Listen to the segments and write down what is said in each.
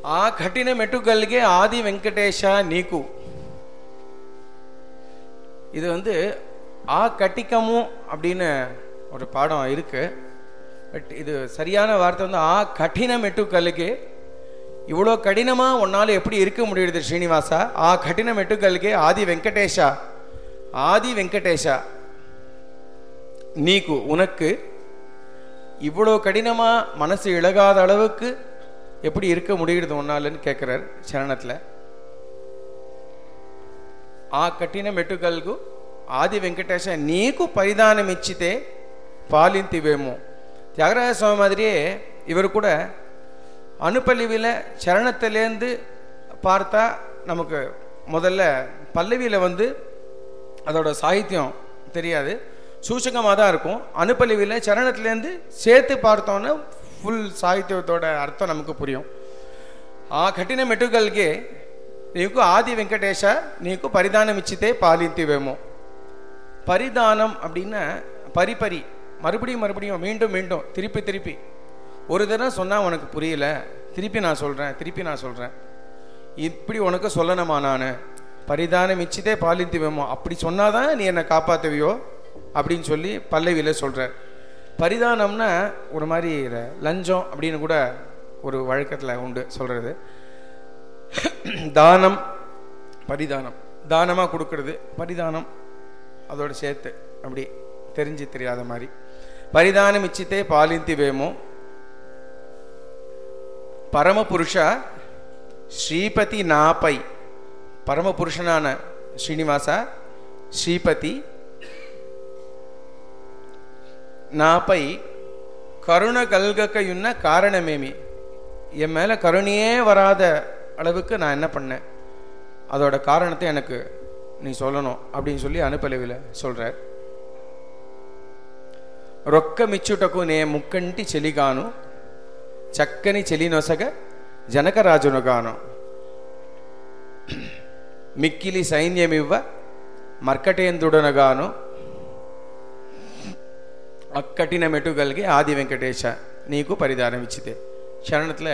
ಆ ಕಠಿಣ ಮೆಟ್ಟುಗಳಿಗೆ ஆதி வெங்கடேஷா நீக்கு இது வந்து ஆ கட்டிக்கமும் அப்படின்னு ஒரு பாடம் இருக்கு பட் இது சரியான வார்த்தை வந்து ஆ கঠিன மெட்டுக்கல்லுக்கு இவ்வளோ கடினமா உன்னால எப்படி இருக்க முடியுது ஸ்ரீனிவாசா ஆ கঠিன மெட்டுக்கல்லுக்கு ஆதி வெங்கடேஷா ஆதி வெங்கடேஷா நீக்கு உனக்கு இவ்வளோ கடினமா மனசு இழகாத அளவுக்கு எப்படி இருக்க முடியுது உன்னாலன்னு கேட்குறார் சரணத்தில் ఆ కఠిన మెట్టుకల్గు ఆది వెంకటేశ నీకు పరిధానం ఇచ్చితే பாலிந்திவேமோ தியாகராஜ சுவாமி மாதிரியே இவர் கூட அனுப்பல்லிவியில் சரணத்திலேருந்து பார்த்தா நமக்கு முதல்ல பல்லவியில் வந்து அதோட சாகித்யம் தெரியாது சூச்சகமாக தான் இருக்கும் அனுப்பல்லிவியில் சரணத்திலேருந்து சேர்த்து பார்த்தோன்னா ஃபுல் சாகித்யத்தோட அர்த்தம் நமக்கு புரியும் ఆ కఠిన మెట్టుకల్గే నీకు ఆది వెంకటేశ నీకు పరిధానం ఇచ్చితే పాలింతివేమో பரிதானம் அப்படின்னா பரிபரி மறுபடியும் மறுபடியும் மீண்டும் மீண்டும் திருப்பி திருப்பி ஒரு தடவை சொன்னால் உனக்கு புரியல திருப்பி நான் சொல்கிறேன் திருப்பி நான் சொல்கிறேன் இப்படி உனக்கு சொல்லணுமா நான் பரிதானம் இச்சிதே பாலிந்திவேமோ அப்படி சொன்னாதான் நீ என்னை காப்பாற்றுவியோ அப்படின்னு சொல்லி பல்லவியில் சொல்கிறார் பரிதானம்னா ஒரு மாதிரி ர- லஞ்சம் அப்படின்னு கூட ஒரு வழக்கத்தில் உண்டு சொல்கிறது தானம் பரிதானம் தானமாக கொடுக்கறது பரிதானம் அதோட சேர்த்து அப்படி தெரிஞ்சு தெரியாத மாதிரி பரிதானம் இச்சித்தே பாலிந்திவேமோ பரமபுருஷ ஸ்ரீபதி நாப்பை பரமபுருஷனான ஸ்ரீனிவாசா ஸ்ரீபதி నాపై కరుణ కల్గకయున్న కారణమేమి என் மேலே கருணையே வராத அளவுக்கு நான் என்ன பண்ணேன் அதோட காரணத்தை எனக்கு நீ சொல்லணும் அப்படின்னு சொல்லி அனுப்பலவில சொல்கிறார் రొక్క మిచ్చుటకు నే ముక్కంటి చెలిగాను చక్కని చెలినొసగ జనకరాజునుగాను మిక్కిలి సైన్యమివ్వ మర్కటేంద్రుడనగాను అక్కటిన మెటుగలిగి ఆది వెంకటేశ నీకు పరిధానం ఇచ్చితే శరణத்தில்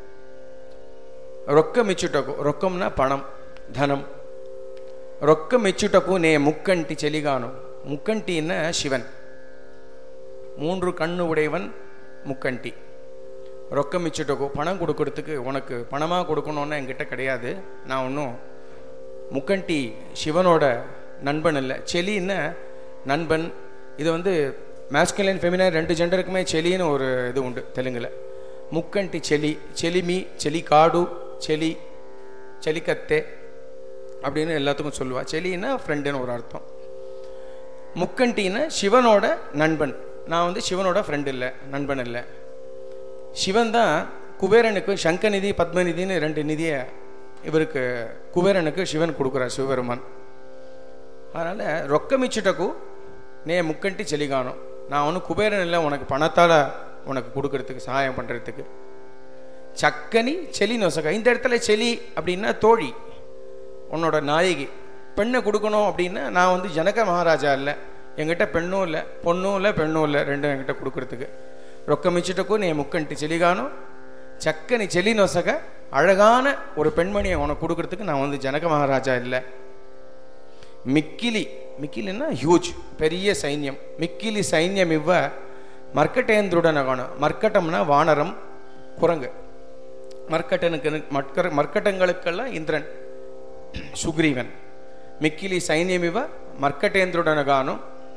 రొక్కం ఇచ్చుటకు రొక్కంన పణం ధనం రొక్కం ఇచ్చుటకు నే ముక్కంటి చెలిగాను ముక్కంటిన్న శివன் மூன்று கண்ணு உடையவன் முக்கண்டி ரொக்கம் மிச்சுட்டக்கோ பணம் கொடுக்கறதுக்கு உனக்கு பணமாக கொடுக்கணுன்னு என்கிட்ட கிடையாது நான் ஒன்றும் முக்கண்டி சிவனோட நண்பன் இல்லை செலின்னு நண்பன் இது வந்து மேஸ்கலைன் ஃபெமினைன் ரெண்டு ஜெண்டருக்குமே செலின்னு ஒரு இது உண்டு தெலுங்கில் முக்கண்டி செலி செலிமி செலிகாடு செலி செலிக்கத்தே அப்படின்னு எல்லாத்துக்கும் சொல்லுவா செலின்னா ஃப்ரெண்டுன்னு ஒரு அர்த்தம் முக்கண்டின்னா சிவனோட நண்பன் நான் வந்து சிவனோட ஃப்ரெண்ட் இல்லை நண்பன் இல்லை சிவன் தான் குபேரனுக்கு சங்கநிதி பத்மநிதின்னு ரெண்டு நிதியை இவருக்கு குபேரனுக்கு சிவன் கொடுக்குறார் சிவபெருமான் அதனால் ரொக்கமிச்சுட்டக்கு நே முக்கண்டி செலிகானம் நான் ஒன்றும் குபேரன் இல்லை உனக்கு பணத்தால் உனக்கு கொடுக்கறதுக்கு சகாயம் பண்ணுறதுக்கு சக்கனி செலி நொசக இந்த இடத்துல செலி அப்படின்னா தோழி உன்னோட நாயகி பெண்ணை கொடுக்கணும் அப்படின்னா நான் வந்து ஜனக மகாராஜா இல்லை என்கிட்ட பெண்ணும் இல்லை பொண்ணும் இல்லை பெண்ணும் இல்லை ரெண்டும் என்கிட்ட கொடுக்கறதுக்கு ரொக்கமிச்சுட்டக்கும் நீ முக்கண்டி செலிகானோ சக்கனி செலி நொசக அழகான ஒரு பெண்மணியை உனக்கு கொடுக்கறதுக்கு நான் வந்து ஜனக மகாராஜா இல்லை மிக்கிலி மிக்கிலின்னா ஹியூஜ் பெரிய சைன்யம் மிக்கிலி சைன்யம் இவ்வ மர்க்கட்டேந்திருடனகான மர்க்கட்டம்னா வானரம் குரங்கு மர்க்கட்டனுக்கு மட்கர மர்க்கட்டங்களுக்கெல்லாம் இந்திரன் சுக்ரீவன் மிக்கிலி சைன்யமிவ மர்க்கட்டேந்திருடனகானும்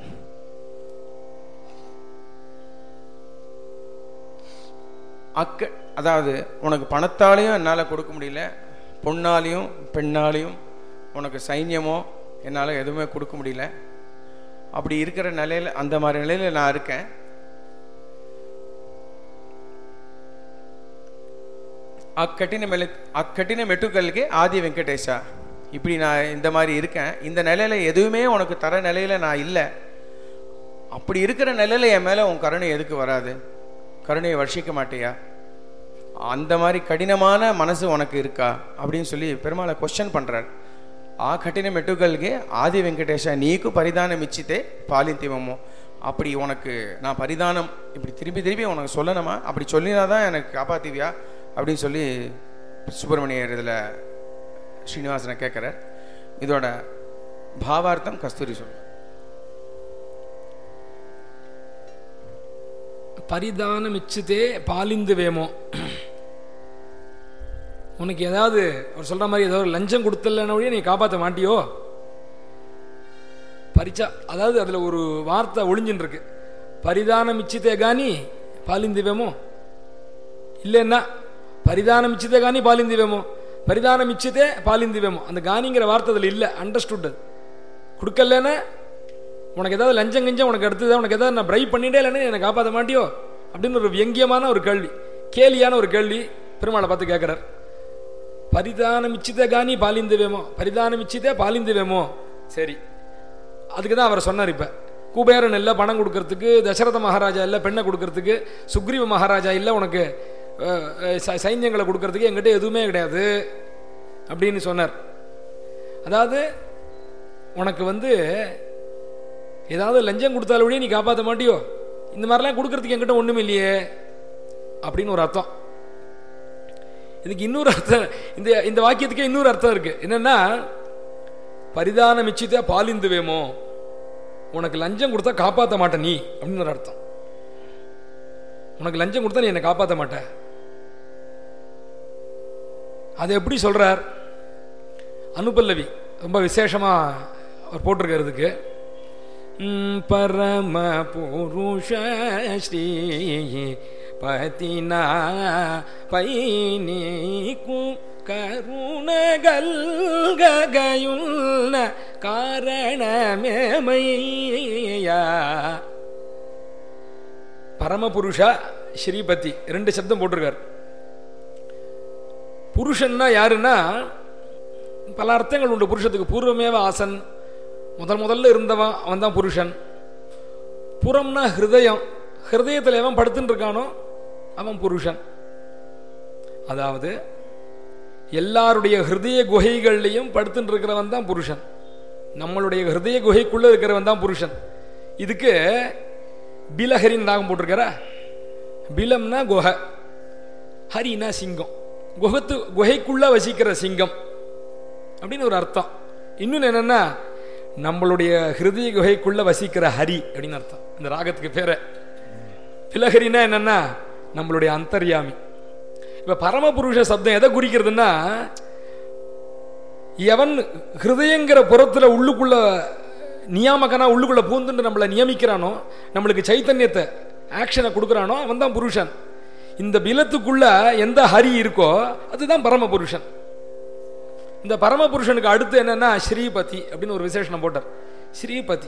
அக்க அதாவது உனக்கு பணத்தாலையும் என்னால் கொடுக்க முடியல பொண்ணாலையும் பெண்ணாலையும் உனக்கு சைன்யமோ என்னால் எதுவுமே கொடுக்க முடியல அப்படி இருக்கிற நிலையில் அந்த மாதிரி நிலையில் நான் இருக்கேன் அக்கட்டின மெல அக்கட்டின மெட்டுக்கல்கே ஆதி வெங்கடேஷா இப்படி நான் இந்த மாதிரி இருக்கேன் இந்த நிலையில எதுவுமே உனக்கு தர நிலையில நான் இல்லை அப்படி இருக்கிற நிலையில என் மேலே உன் கருணை எதுக்கு வராது கருணையை வர்ஷிக்க மாட்டியா அந்த மாதிரி கடினமான மனசு உனக்கு இருக்கா அப்படின்னு சொல்லி பெருமாளை கொஸ்டின் பண்ணுறார் ఆ కఠిన మెట్టుగలిగే ఆది వెంకటేశ నీకు పరిధానం ఇచ్చితే పాలింతివమో அப்படி உனக்கு நான் பரிதானம் இப்படி திருப்பி திருப்பி உனக்கு சொல்லணுமா அப்படி சொல்லினா தான் எனக்கு காப்பாத்துவியா அப்படின்னு சொல்லி சுப்பிரமணியர் இதில் ஸ்ரீனிவாசனை கேட்குறார் இதோட பாவார்த்தம் கஸ்தூரி சொல்லுவார் பரிதானம் இச்சுதே பாலிந்து வேமோ உனக்கு ஏதாவது அவர் சொல்ற மாதிரி ஏதோ ஒரு லஞ்சம் கொடுத்தலன்னா நீ காப்பாற்ற மாட்டியோ பரிச்சா அதாவது அதுல ஒரு வார்த்தை ஒளிஞ்சுன்னு இருக்கு பரிதானம் இச்சித்தே காணி பாலிந்திவேமோ இல்லைன்னா பரிதானம் இச்சித்தே காணி பாலிந்திவேமோ பரிதானம் இச்சித்தே பாலிந்திவேமோ அந்த காணிங்கிற வார்த்தை அதில் இல்லை அண்டர்ஸ்டுட் அது கொடுக்கலன்னா உனக்கு ஏதாவது லஞ்சம் கிஞ்சம் உனக்கு அடுத்தது உனக்கு ஏதாவது நான் பிரைப் பண்ணிட்டே இல்லைன்னு என்னை காப்பாற்ற மாட்டியோ அப்படின்னு ஒரு வியங்கியமான ஒரு கேள்வி கேலியான ஒரு கேள்வி பெருமாளை பார்த்து கேட்குறார் பரிதானம் இச்சித்தே காணி பாலிந்துவேமோ பரிதானம் இச்சித்தே பாலிந்துவேமோ சரி அதுக்கு தான் அவர் சொன்னார் இப்போ குபேரன் இல்லை பணம் கொடுக்கறதுக்கு தசரத மகாராஜா இல்லை பெண்ணை கொடுக்கறதுக்கு சுக்ரீவ மகாராஜா இல்லை உனக்கு அஹ், அஹ், ச- சைன்யங்களை கொடுக்கறதுக்கு என்கிட்ட எதுவுமே கிடையாது அப்படின்னு சொன்னார் அதாவது உனக்கு வந்து ஏதாவது லஞ்சம் கொடுத்தாலும் நீ காப்பாற்ற மாட்டியோ இந்த மாதிரிலாம் கொடுக்கறதுக்கு என்கிட்ட ஒன்றும் இல்லையே அப்படின்னு ஒரு அர்த்தம் இதுக்கு இன்னொரு அர்த்தம் இந்த இந்த வாக்கியத்துக்கே இன்னொரு அர்த்தம் இருக்கு என்னன்னா பரிதான மிச்சித்த பாலிந்துவேமோ உனக்கு லஞ்சம் கொடுத்தா காப்பாற்ற மாட்ட நீ அப்படின்னு ஒரு அர்த்தம் உனக்கு லஞ்சம் கொடுத்தா நீ என்னை காப்பாற்ற மாட்ட அதை எப்படி சொல்றார் அனுபல்லவி ரொம்ப விசேஷமா அவர் போட்டிருக்கிறதுக்கு ம், பரம புருஷ ஸ்ரீ பதினா பைனீக்கும் கருணகல்கையுள்ள காரணமேமையா பரமபுருஷா ஸ்ரீபதி ரெண்டு சப்தம் போட்டிருக்கார் புருஷன்னா யாருன்னா பல அர்த்தங்கள் உண்டு புருஷத்துக்கு பூர்வமேவ ஆசன் முதல் முதல்ல இருந்தவன் அவன் தான் புருஷன் புறம்னா ஹிருதயம் ஹிருதயத்தில் எவன் படுத்துன்னு இருக்கானோ அவன் புருஷன் அதாவது எல்லாருடைய ஹிருதய குகைகள்லையும் படுத்துட்டு இருக்கிறவன் தான் புருஷன் நம்மளுடைய ஹிருதய குகைக்குள்ள இருக்கிறவன் தான் புருஷன் இதுக்கு பிலஹரின்னு நாகம் போட்டிருக்காரா பிலம்னா குஹை ஹரினா சிங்கம் குகத்து குகைக்குள்ள வசிக்கிற சிங்கம் அப்படின்னு ஒரு அர்த்தம் இன்னொன்று என்னன்னா நம்மளுடைய ஹிருதய குகைக்குள்ள வசிக்கிற ஹரி அப்படின்னு அர்த்தம் இந்த ராகத்துக்கு பேரை பிலஹரினா என்னன்னா நம்மளுடைய அந்தர்யாமி இப்ப பரமபுருஷ சப்தம் எதை குறிக்கிறதுன்னா எவன் ஹிருதயங்கிற புறத்துல உள்ளுக்குள்ள நியாமகனா உள்ளுக்குள்ள பூந்துட்டு நம்மளை நியமிக்கிறானோ நம்மளுக்கு சைத்தன்யத்தை ஆக்ஷனை கொடுக்குறானோ அவன் தான் புருஷன் இந்த பிலத்துக்குள்ள எந்த ஹரி இருக்கோ அதுதான் பரமபுருஷன் இந்த பரமபுருஷனுக்கு அடுத்து என்னன்னா ஸ்ரீபதி அப்படின்னு ஒரு விசேஷனம் போட்டார் ஸ்ரீபதி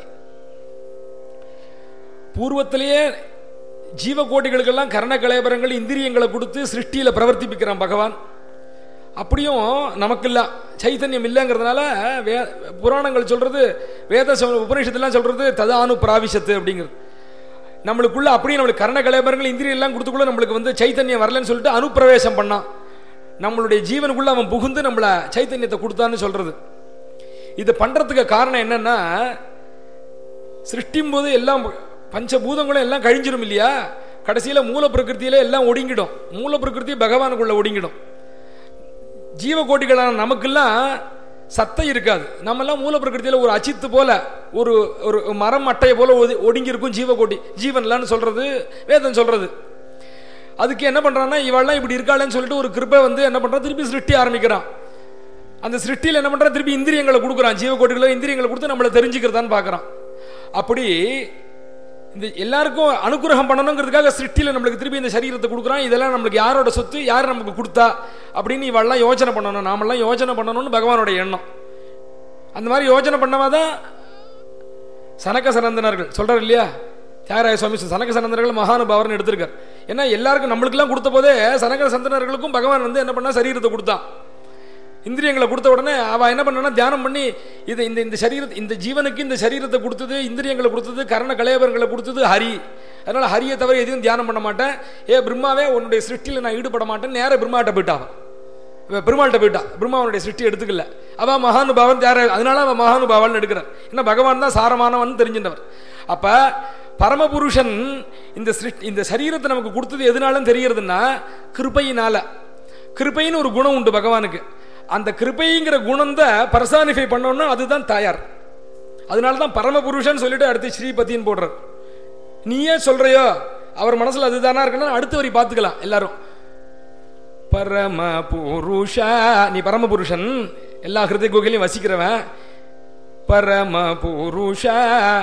பூர்வத்திலேயே ஜீவகோட்டிகளுக்கெல்லாம் கரண கலேபரங்கள் இந்திரியங்களை கொடுத்து சிருஷ்டியில பிரவர்த்திப்பிக்கிறான் பகவான் அப்படியும் நமக்கு இல்ல சைத்தன்யம் இல்லைங்கிறதுனால வே புராணங்கள் சொல்றது வேத ச- உபநிஷத்துலாம் சொல்றது ததானு பிராவிஷத்து அப்படிங்கிறது நம்மளுக்குள்ள அப்படியே நம்மளுக்கு கரண கலேபரங்கள் இந்திரியம் எல்லாம் கொடுத்துக்குள்ள நம்மளுக்கு வந்து சைத்தன்யம் வரலன்னு சொல்லிட்டு அனுப்பிரவேசம் பண்ணான் நம்மளுடைய ஜீவனுக்குள்ள அவன் புகுந்து நம்மள சைத்தன்யத்தை கொடுத்தான்னு சொல்றது இது பண்றதுக்கு காரணம் என்னன்னா சிருஷ்டியும் போது எல்லாம் பஞ்சபூதங்களும் எல்லாம் கழிஞ்சிரும் இல்லையா கடைசியில மூல பிரகிருத்தியில எல்லாம் ஒடுங்கிடும் மூல பிரகிருதி பகவானுக்குள்ள ஒடுங்கிடும் ஜீவகோட்டிகளான நமக்கெல்லாம் சத்தை இருக்காது நம்மெல்லாம் மூல பிரகிருத்தியில ஒரு அச்சித்து போல ஒரு ஒரு மரம் அட்டையை போல ஒதி- ஒடுங்கி இருக்கும் ஜீவகோட்டி ஜீவன்லான்னு சொல்றது வேதம் சொல்றது அதுக்கு என்ன பண்றான்னா இவெல்லாம் இப்படி இருக்காளேன்னு சொல்லிட்டு ஒரு கிருப்பை வந்து என்ன பண்றான் திருப்பி சிருஷ்டி ஆரம்பிக்கிறான் அந்த சிருஷ்டியில் என்ன பண்றான் திருப்பி இந்திரியங்களை கொடுக்குறான் ஜீவகோட்டிகளை இந்திரியங்களை கொடுத்து நம்மளை தெரிஞ்சுக்கிறதான்னு பார்க்கறான் அப்படி இந்த எல்லாருக்கும் அனுகிரகம் பண்ணணுங்கிறதுக்காக சிருஷ்டியில் நம்மளுக்கு திருப்பி இந்த சரீரத்தை கொடுக்குறான் இதெல்லாம் நம்மளுக்கு யாரோட சொத்து யார் நமக்கு கொடுத்தா அப்படின்னு இவெல்லாம் யோசனை பண்ணணும் நாமெல்லாம் யோசனை பண்ணணும்னு பகவானோட எண்ணம் அந்த மாதிரி யோசனை பண்ணவா தான் சனக சனந்தனர்கள் சொல்றாரு இல்லையா தியாகராய சுவாமி சனக சனந்தனர்கள் மகானுபாவர்னு எடுத்திருக்கார் ஏன்னா எல்லாருக்கும் நம்மளுக்கெல்லாம் கொடுத்த போதே சனக சந்தனர்களுக்கும் பகவான் வந்து என்ன பண்ணா சரீரத்தை கொடுத்தான் இந்திரியங்களை கொடுத்த உடனே அவ என்ன பண்ணா தியானம் பண்ணி இது இந்த இந்த சரீரத்தை இந்த ஜீவனுக்கு இந்த சரீரத்தை கொடுத்தது இந்திரியங்களை கொடுத்தது கரண கலையபரங்களை கொடுத்தது ஹரி அதனால ஹரியை தவிர எதையும் தியானம் பண்ண மாட்டேன் ஏ பிரம்மாவே உன்னுடைய சிருஷ்டியில் நான் ஈடுபட மாட்டேன் நேர பிரம்மாட்ட போயிட்டான் இவ பெருமாள்கிட்ட போயிட்டா பிரம்மாவனுடைய சிருஷ்டி எடுத்துக்கல அவன் மகானுபாவன் யார அதனால அவன் மகானுபாவன் எடுக்கிறார் ஏன்னா பகவான் தான் சாரமானவன் தெரிஞ்சின்றவர் அப்ப பரமபுருஷன் இந்த சிருஷ்டி இந்த சரீரத்தை நமக்கு கொடுத்தது எதனாலும் தெரியறதுன்னா கிருபையினால கிருபைன்னு ஒரு குணம் உண்டு பகவானுக்கு அந்த கிருபைங்கிற குணத்தை பர்சானிஃபை பண்ணோம்னா அதுதான் தாயார் அதனால தான் பரமபுருஷன் சொல்லிட்டு அடுத்து ஸ்ரீபதின்னு போடுறார் நீயே சொல்றியோ அவர் மனசுல அதுதானா இருக்குன்னா அடுத்த வரி பார்த்துக்கலாம் எல்லாரும் பரம புருஷா நீ பரமபுருஷன் எல்லா ஹிருதய குகையிலையும் வசிக்கிறவன் பரம புருஷா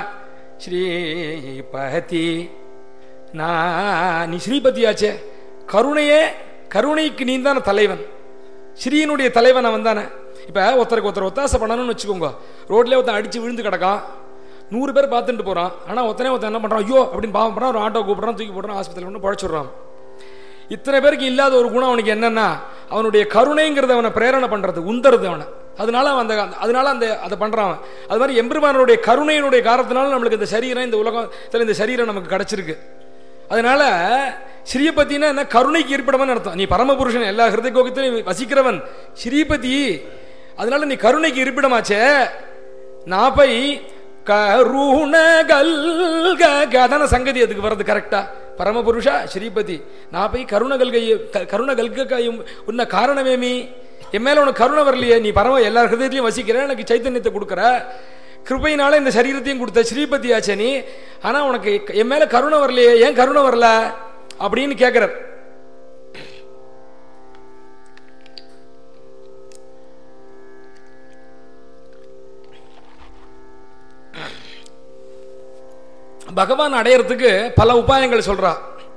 ஸ்ரீபதி நான் நீ ஸ்ரீபதியாச்சே கருணையே கருணைக்கு நீ தானே தலைவன் ஸ்ரீனுடைய தலைவன் அவன் தானே இப்போ ஒருத்தருக்கு ஒருத்தர் ஒத்தாசை பண்ணணும்னு வச்சுக்கோங்க ரோட்லேயே ஒருத்தன் அடிச்சு விழுந்து கிடக்கான் நூறு பேர் பார்த்துட்டு போகிறான் ஆனால் ஒருத்தனே ஒருத்தன் என்ன பண்ணுறான் ஐயோ அப்படின்னு பாவம் பண்ணுறான் ஒரு ஆட்டோ கூப்பிட்றான் தூக்கி போடுறான் ஆஸ்பத்திரி கொண்டு பழச்சிடுறான் இத்தனை பேருக்கு இல்லாத ஒரு குணம் அவனுக்கு என்னன்னா அவனுடைய கருணைங்கிறத அவனை பிரேரணை பண்றது உந்தறது அவனை அதனால அவன் அந்த அதனால அந்த அதை பண்றான் அவன். அது மாதிரி எம்பெருமானுடைய கருணையினுடைய காரணத்தினால நம்மளுக்கு இந்த சரீரம் இந்த உலகத்தில் இந்த சரீரம் நமக்கு கிடைச்சிருக்கு அதனால ஸ்ரீபதினா என்ன கருணைக்கு இருப்பிடவன் அர்த்தம் நீ பரமபுருஷன் எல்லா ஹிருதய கோகத்திலும் வசிக்கிறவன் ஸ்ரீபதி அதனால நீ கருணைக்கு இருப்பிடமாச்சே நாப்பை கருணகல்க அதான சங்கதி அதுக்கு வர்றது கரெக்டா பரமபுருஷா ஸ்ரீபதி நாப்பை கருணகல்கையும் கருணகல்கையும் உன்ன காரணமேமி என் மேல உனக்கு கருணை வரலையே நீ பரம எல்லா ஹிருதயத்திலையும் வசிக்கிற எனக்கு சைத்தன்யத்தை கொடுக்குற கிருபையினால இந்த சரீரத்தையும் கொடுத்த ஸ்ரீபதி ஆச்சே நீ ஆனா உனக்கு என் மேல கருணை வரலையே ஏன் கருணை வரல அப்படின்னு கேட்கிறார் பகவான் அடையறதுக்கு பல உபாயங்கள் சொல்றா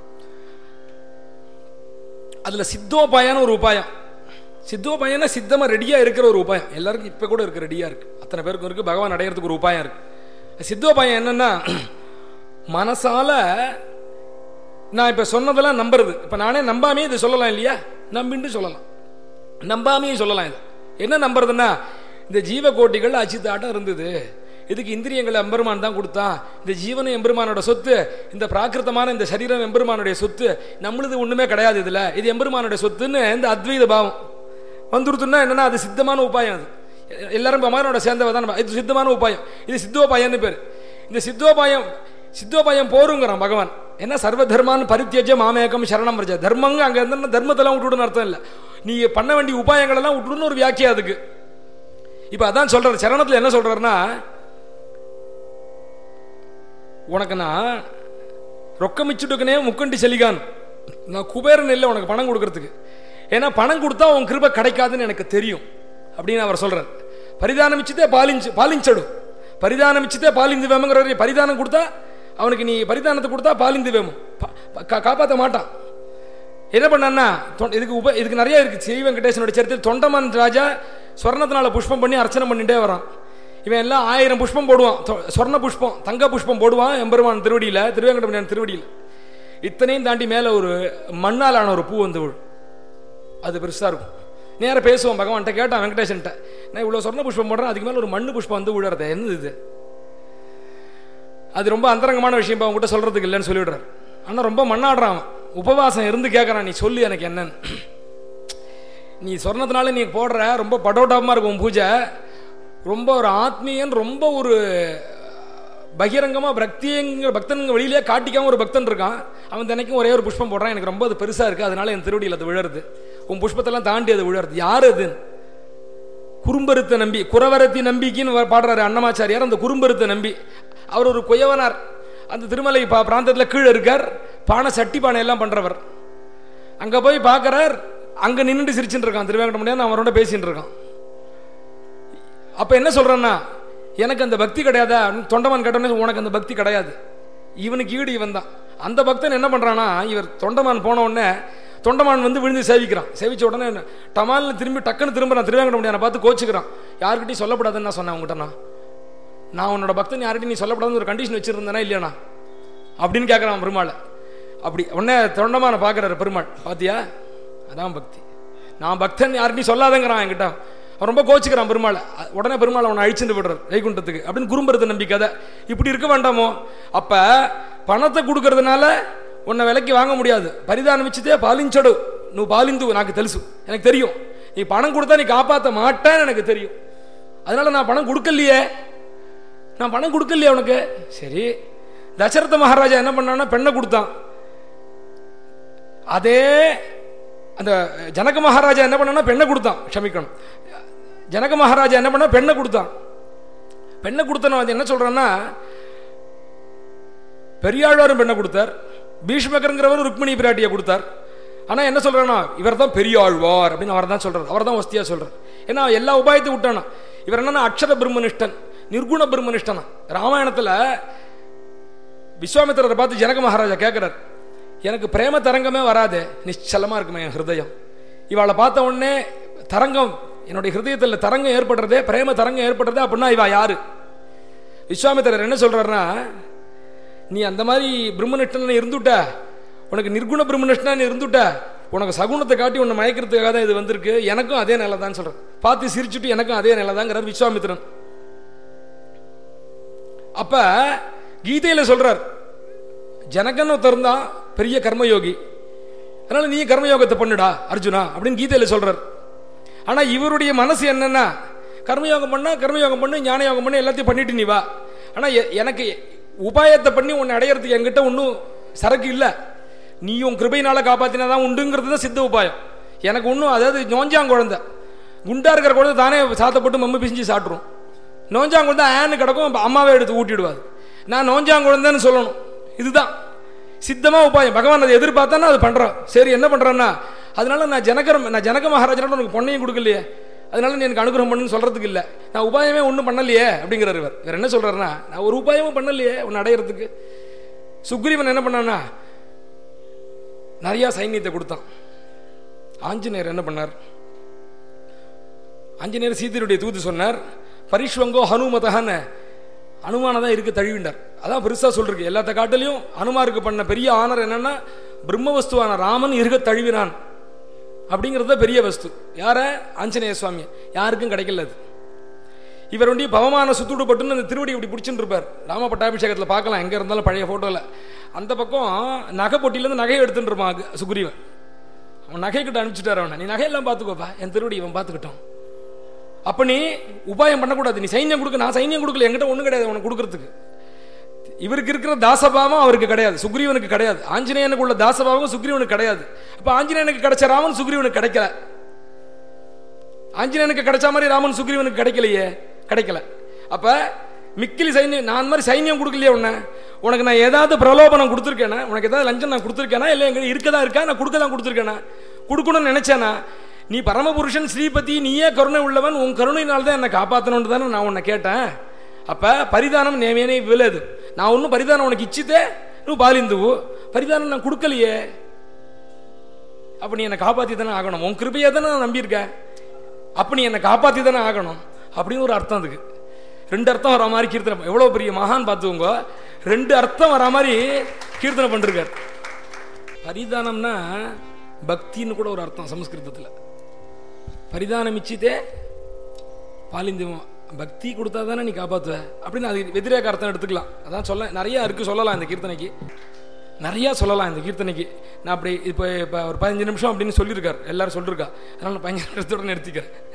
அதுல சித்தோபாயம்னு ஒரு உபாயம் சித்தோபாயம்னா சித்தமா ரெடியா இருக்கிற ஒரு உபாயம் எல்லாருக்கும் இப்ப கூட இருக்கு ரெடியா இருக்கு அத்தனை பேருக்கும் இருக்கு பகவான் அடையறதுக்கு ஒரு உபாயம் இருக்கு சித்தோபாயம் என்னன்னா மனசால நான் இப்ப சொன்னதெல்லாம் நம்புறது இப்ப நானே நம்பாமே இது சொல்லலாம் இல்லையா நம்பின்னு சொல்லலாம் நம்பாமையும் சொல்லலாம் இது என்ன நம்புறதுன்னா இந்த ஜீவகோட்டிகள் அச்சித்தாட்டம் இருந்தது இதுக்கு இந்திரியங்களை எம்பெருமான் தான் கொடுத்தான் இந்த ஜீவனும் எம்பெருமானோட சொத்து இந்த பிராகிருத்தமான இந்த சரீரம் எம்பெருமானுடைய சொத்து நம்மளுது ஒண்ணுமே கிடையாது இதுல இது எம்பெருமானுடைய சொத்துன்னு இந்த அத்வைத பாவம் வந்துருத்துன்னா என்னன்னா அது சித்தமான உபாயம் அது எல்லாரும் பகவானோட சேர்ந்தவ தான் நம்ம- இது சித்தமான உபாயம் இது சித்தோபாயம்னு பேர் இந்த சித்தோபாயம் சித்தோபாயம் போருங்கிறான் பகவான் என்ன சர்வ தர்மான் பரித்தியஜ மாமேகம் சரணம் பிரஜ தர்மங்க அங்க இருந்தா தர்மத்தெல்லாம் விட்டுடுன்னு அர்த்தம் இல்லை நீ பண்ண வேண்டிய உபாயங்கள் எல்லாம் விட்டுடுன்னு ஒரு வியாக்கியா அதுக்கு இப்ப அதான் சொல்றாரு சரணத்துல என்ன சொல்றாருன்னா உனக்கு நான் ரொக்கம் மிச்சுட்டுக்கனே முக்கண்டி செலிகான் நான் குபேரன் இல்லை உனக்கு பணம் கொடுக்கறதுக்கு ஏன்னா பணம் கொடுத்தா உன் கிருபை கிடைக்காதுன்னு எனக்கு தெரியும் அப்படின்னு அவர் சொல்றார் பரிதானம் இச்சித்தே பாலிஞ்சு பாலிஞ்சடு பரிதானம் இச்சித்தே பாலிந்து வேமங்கிற பரிதானம் கொடுத்தா அவனுக்கு நீ பரிதானத்தை கொடுத்தா பாலிந்து வேமும் பா- கா- காப்பாத்த மாட்டான் என்ன பண்ணான்னா தொ- இதுக்கு உப இதுக்கு நிறைய இருக்கு ஸ்ரீ வெங்கடேசனோட சரித்திரம் தொண்டமன் ராஜா சொர்ணத்தினால புஷ்பம் பண்ணி அர்ச்சனை பண்ணிட்டே வரான் இவன் எல்லாம் ஆயிரம் புஷ்பம் போடுவான் தொ- சொர்ண புஷ்பம் தங்க புஷ்பம் போடுவான் எம்பெருமான் திருவடியில திருவேங்கடமணியான் திருவடியில் இத்தனையும் தாண்டி மேலே ஒரு மண்ணால் ஆன ஒரு பூ வந்து விழும் அது பெருசாக இருக்கும் நேரா பேசுவோம் பகவான்கிட்ட கேட்டான் வெங்கடேசன்ட்ட நான் இவ்வளோ சொர்ண புஷ்பம் போடுறேன் அதுக்கு மேலே ஒரு மண்ணு புஷ்பம் வந்து விடுறது என்னது இது அது ரொம்ப அந்தரங்கமான விஷயம் உங்ககிட்ட சொல்றதுக்கு இல்லைன்னு சொல்லிவிடுறாரு ஆனால் ரொம்ப மண்ணாடுறான் அவன். உபவாசம் இருந்து கேட்குறான் நீ சொல்லு எனக்கு என்னன்னு நீ சொன்னதுனால நீ போடுற ரொம்ப படோட்டாபமாக இருக்கும் உன் பூஜை ரொம்ப ஒரு ஆத்மீயன் ரொம்ப ஒரு பகிரங்கமாக பக்திங்கிற பக்தனுங்க வெளியிலே காட்டிக்காம ஒரு பக்தன் இருக்கான் அவன் தினைக்கும் ஒரே ஒரு புஷ்பம் போடுறான் எனக்கு ரொம்ப அது பெருசாக இருக்குது அதனால என் திருவடியில் அது விழருது உன் புஷ்பத்தெல்லாம் தாண்டி அது விழருது யார் அது குறும்பருத்த நம்பி குறவரத்தி நம்பிக்கைன்னு வ- பாடுறாரு அன்னமாச்சாரியார் அந்த குறும்பருத்த நம்பி அவர் ஒரு குயவனார் அந்த திருமலை பா பிராந்தத்தில் கீழே இருக்கார் பானை சட்டி பானை எல்லாம் பண்றவர் அங்க போய் பார்க்கறார் அங்க நின்னுட்டு சிரிச்சுட்டு இருக்கான் திருவேங்கட முடியாது அவரோட பேசிட்டு இருக்கான் அப்ப என்ன சொல்றேன்னா எனக்கு அந்த பக்தி கிடையாதா அப்படின்னு தொண்டமான் கேட்டோன்னே உனக்கு அந்த பக்தி கிடையாது இவனுக்கு ஈடு இவன் தான் அந்த பக்தன் என்ன பண்றானா இவர் தொண்டமான் போன உடனே தொண்டமான் வந்து விழுந்து சேவிக்கிறான் சேவிச்ச உடனே என்ன, டமால்னு திரும்பி டக்குன்னு திரும்புறான் திருவேங்கட முடியாது பார்த்து கோச்சுக்கிறான் யாருக்கிட்டையும் சொல்லப்படாதுன்னு நான் சொன்னேன் உங்ககிட்ட நான் நான் உன்னோட பக்தன் யார்கிட்டையும் நீ சொல்லப்படாதுன்னு ஒரு கண்டிஷன் வச்சிருந்தேனா இல்லையாண்ணா அப்படின்னு கேட்குறான் பெருமாள் அப்படி உடனே தொண்டமான பார்க்குறாரு பெருமாள் பாத்தியா அதான் பக்தி நான் பக்தன் யார்கிட்டையும் சொல்லாதங்கிறான் என்கிட்ட அவன் ரொம்ப கோச்சுக்கிறான் பெருமாள் அ- உடனே பெருமாள் அவனை அழிச்சுட்டு விடுறார் வைகுண்டத்துக்கு அப்படின்னு குறும்பருத்த நம்பிக்கதை இப்படி இருக்க வேண்டாமோ அப்ப பணத்தை கொடுக்கறதுனால உன்னை விலைக்கு வாங்க முடியாது பரிதானம் வச்சுதே பாலிஞ்சடு நீ பாலிந்து నాకు తెలుసు எனக்கு தெரியும் நீ பணம் கொடுத்தா நீ காப்பாற்ற மாட்டேன்னு எனக்கு தெரியும் அதனால நான் பணம் கொடுக்கலையே நான் பணம் கொடுக்கலையே உனக்கு சரி தசரத மகாராஜா என்ன பண்ணான்னா பெண்ணை கொடுத்தான் அதே அந்த ஜனக மகாராஜா என்ன பண்ணனா பெண்ணை கொடுத்தான் க்ஷமிக்கணும் ஜனக மகாராஜா என்ன பண்ணா பெண்ணை கொடுத்தான் பெண்ணை கொடுத்தன வந்து என்ன சொல்றான்னா பெரியாழ்வாரும் பெண்ணை கொடுத்தார் பீஷ்மகருங்கிறவர் ருக்மிணி பிராட்டியை கொடுத்தார் ஆனா என்ன சொல்றானா இவர் தான் பெரிய ஆழ்வார் அப்படின்னு அவர் தான் சொல்றார் அவர் தான் வஸ்தியா சொல்றார் ஏன்னா எல்லா உபாயத்தையும் விட்டானா இவர் என்னன்னா அக்ஷர பிரம்மனிஷ்டன் நிர்குண பிரம்மனிஷ்டனா ராமாயணத்துல விஸ்வாமித்திரரை பார்த்து ஜனக மகாராஜா கேட்கிறார் எனக்கு பிரேம தரங்கமே வராது நிச்சலமா இருக்குமே என் ஹிருதயம் இவளை பார்த்த உடனே தரங்கம் என்னுடைய ஹிருதயத்தில் தரங்கம் ஏற்படுறதே பிரேம தரங்கம் ஏற்படுறதே அப்படின்னா இவ யாரு விஸ்வாமித்திரர் என்ன சொல்றாருன்னா நீ அந்த மாதிரி பிரம்மனிஷ்டன் இருந்துட்ட உனக்கு நிர்குண பிரம்மனிஷ்டன் இருந்துட்ட உனக்கு சகுனத்தை காட்டி உன்னை மயக்கிறதுக்காக தான் இது வந்திருக்கு எனக்கும் அதே நிலை தான் சொல்றேன் பார்த்து சிரிச்சுட்டு எனக்கும் அதே நிலை தாங்கிறார் விஸ்வாமித்திரன் அப்ப கீதையில சொல்றார் ஜனகன் ஒருத்தர் இருந்தான் பெரிய கர்மயோகி அதனால நீ கர்மயோகத்தை பண்ணுடா அர்ஜுனா அப்படின்னு கீதையில சொல்றார் ஆனா இவருடைய மனசு என்னன்னா கர்மயோகம் பண்ணா கர்மயோகம் பண்ணு ஞான யோகம் பண்ணு எல்லாத்தையும் பண்ணிட்டு நீ வா ஆனா எ- எனக்கு உபாயத்தை பண்ணி உன்னை அடையறதுக்கு என்கிட்ட ஒன்றும் சரக்கு இல்லை நீ உன் கிருபையினால காப்பாத்தினா தான் உண்டுங்கிறது தான் சித்த உபாயம் எனக்கு ஒன்றும் அதாவது நோஞ்சாங் குழந்தை குண்டா இருக்கிற குழந்தை தானே சாத்தப்பட்டு மம்மி பிசிஞ்சு சாப்பிட்ரும் நோஞ்சாங்குழந்தை ஆன்னு கிடக்கும் அப்ப அம்மாவே எடுத்து ஊட்டிடுவாது நான் நோஞ்சாங்குழந்தைன்னு சொல்லணும் இதுதான் சித்தமா உபாயம் பகவான் அதை எதிர்பார்த்தானா அது பண்றான் சரி என்ன பண்றான்னா அதனால நான் ஜனகரம் நான் ஜனக மகாராஜனோட உனக்கு பொண்ணையும் கொடுக்கலையே அதனால நீ எனக்கு அனுகிரகம் பண்ணுன்னு சொல்றதுக்கு இல்லை நான் உபாயமே ஒன்றும் பண்ணலையே அப்படிங்கிறார் இவர் இவர் என்ன சொல்றாருன்னா நான் ஒரு உபாயமும் பண்ணலையே உன்னை அடையிறதுக்கு சுக்ரீவன் என்ன பண்ணான்னா நிறைய சைன்யத்தை கொடுத்தான் ஆஞ்சநேயர் என்ன பண்ணார் ஆஞ்சநேயர் சீதையுடைய தூது சொன்னார் பரிஷ்வங்கோ ஹனுமதகன்னு அனுமானம் தான் இருக்கு தழுவிண்டார் அதான் பெருசா சொல்றது எல்லாத்த காட்டிலையும் அனுமாருக்கு பண்ண பெரிய ஆனர் என்னன்னா பிரம்ம வஸ்துவான ராமன் இருக தழுவினான் அப்படிங்கிறது தான் பெரிய வஸ்து யார ஆஞ்சநேய சுவாமி யாருக்கும் கிடைக்கல அது இவர் வந்து பவமான சுத்துடுபட்டுன்னு அந்த திருவடி இப்படி பிடிச்சிட்டு இருப்பார் ராம பட்டாபிஷேகத்தில் பார்க்கலாம் எங்க இருந்தாலும் பழைய போட்டோல அந்த பக்கம் நகை பொட்டியிலேருந்து நகையை எடுத்துட்டு இருப்பான் சுக்ரீவன் அவன் நகை கிட்ட அனுப்பிச்சிட்டார் அவனை நீ நகையெல்லாம் பார்த்துக்கோப்பா என் திருவடி இவன் பார்த்துக்கிட்டோம் அப்ப நீ உபாயம் பண்ணக்கூடாது நீ சைன்யம் கொடுக்க நான் சைன்யம் கொடுக்கல என்கிட்ட ஒண்ணும் கிடையாது உனக்கு கொடுக்கறதுக்கு இவருக்கு இருக்கிற தாசபாவம் அவருக்கு கிடையாது சுக்ரீவனுக்கு கிடையாது ஆஞ்சநேயனுக்கு உள்ள தாசபாவம் சுக்ரீவனுக்கு கிடையாது அப்ப ஆஞ்சநேயனுக்கு கிடைச்ச ராமன் சுக்ரீவனுக்கு கிடைக்கல ஆஞ்சநேயனுக்கு கிடைச்ச மாதிரி ராமன் சுக்ரீவனுக்கு கிடைக்கலையே கிடைக்கல அப்ப மிக்கிலி சைன்யம் நான் மாதிரி சைன்யம் கொடுக்கலையே உன்ன உனக்கு நான் ஏதாவது பிரலோபனம் கொடுத்துருக்கேனா உனக்கு ஏதாவது லஞ்சம் நான் கொடுத்துருக்கேனா இல்லை எங்க இருக்கதான் இருக்கா நான் கொடுக்க தான் கொடுத்துருக்கேனா கொடுக்கணும்னு நினைச்சேனா நீ பரமபுருஷன் ஸ்ரீபதி நீயே கருணை உள்ளவன் உன் கருணையினால தான் என்னை காப்பாற்றணும்னு தானே நான் உன்னை கேட்டேன் அப்ப பரிதானம் நேமேனே விலது நான் ஒன்றும் பரிதானம் உனக்கு இச்சித்தே நீ பாலிந்துவு பரிதானம் நான் கொடுக்கலையே அப்ப நீ என்னை காப்பாத்தி தானே ஆகணும் உன் கிருபையை தானே நான் நம்பியிருக்கேன் அப்ப நீ என்னை காப்பாத்தி தானே ஆகணும் அப்படின்னு ஒரு அர்த்தம் அதுக்கு ரெண்டு அர்த்தம் வர மாதிரி கீர்த்தனை எவ்வளவு பெரிய மகான் பார்த்துக்கோங்க ரெண்டு அர்த்தம் வர மாதிரி கீர்த்தனை பண்ணிருக்கார் பரிதானம்னா பக்தின்னு கூட ஒரு அர்த்தம் சமஸ்கிருதத்தில் பரிதானம் இச்சித்தே பாலிந்தியம் பக்தி கொடுத்தா தானே நீ காப்பாத்துவ அப்படின்னு அது வெதிரேக அர்த்தம் எடுத்துக்கலாம் அதான் சொல்ல நிறைய இருக்கு சொல்லலாம் இந்த கீர்த்தனைக்கு நிறைய சொல்லலாம் இந்த கீர்த்தனைக்கு நான் அப்படி இப்போ இப்போ ஒரு பதினஞ்சு நிமிஷம் அப்படின்னு சொல்லியிருக்காரு எல்லாரும் சொல்லியிருக்கா அதனால நான் பதினஞ்சு நிமிஷத்தோட நிறுத்திக்கிறேன்